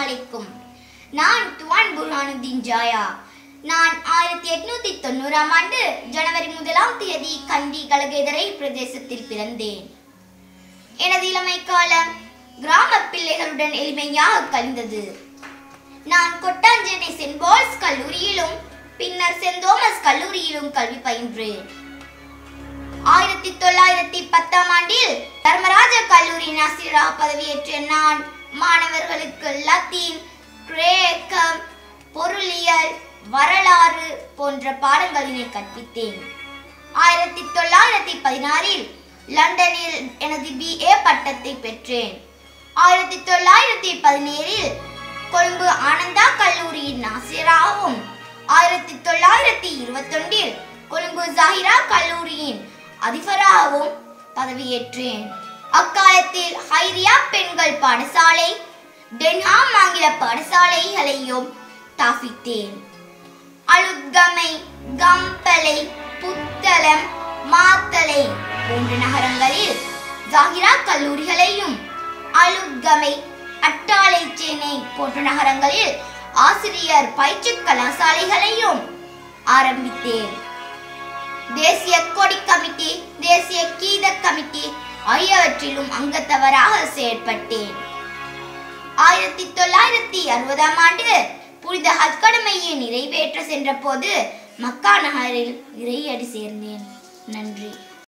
அலைக்கும் நான் துவான் புர்ஹானுddin ஜாயா நான் ஆயிரத்தி எட்நூத்தி தொண்ணூறாம் ஆண்டு ஜனவரி முதலாம் தேதி கண்டி கலகேதரை பிரதேசத்தில் பிறந்தேன் எனது இளமை காலம் கிராம பிள்ளைகளுடன் எளிமையாக கழிந்தது நான் கொட்டாஞ்சேனை சென்ட் பால்ஸ் கல்லூரியிலும் பின்னர் சென்ட் தோமஸ் கல்லூரியிலும் கல்வி பயின்றேன் ஆயிரத்தி தொள்ளாயிரத்தி பத்தாம் ஆண்டில் தர்மராஜ கல்லூரி ஆசிரியராக பதவியேற்ற நான் மாணவர்களுக்கு லத்தீன் கிரேக்கம் பொருளியல் வரலாறு போன்ற பாடங்களினை கற்பித்தேன் ஆயிரத்தி தொள்ளாயிரத்தி பதினாறில் லண்டனில் எனது பிஏ பட்டத்தை பெற்றேன் ஆயிரத்தி தொள்ளாயிரத்தி பதினேழில் கொழும்பு ஆனந்தா கல்லூரியின் ஆசிரியராகவும் ஆயிரத்தி தொள்ளாயிரத்தி இருபத்தொன்றில் கொழும்பு ஜாகிரா கல்லூரியின் அதிபராகவும் பதவியேற்றேன் அக்காலத்தில் ஹைரியா பெண்கள் பாடசாலை டென்ஹாம் ஆங்கில பாடசாலைகளையும் தாபித்தேன் அழுத்கமை கம்பளை புத்தளம் மாத்தளை போன்ற நகரங்களில் ஜாகிரா கல்லூரிகளையும் அழுத்கமை அட்டாளை சென்னை போன்ற நகரங்களில் ஆசிரியர் பயிற்சி கலாசாலைகளையும் ஆரம்பித்தேன் தேசிய கொடி கமிட்டி தேசிய கீத கமிட்டி ஆகியவற்றிலும் அங்கத்தவராக செயற்பட்டேன் ஆயிரத்தி தொள்ளாயிரத்தி அறுபதாம் ஆண்டு புனித ஹஜ் கடமையை நிறைவேற்ற சென்றபோது மக்கா நகரில் இறையடி சேர்ந்தேன் நன்றி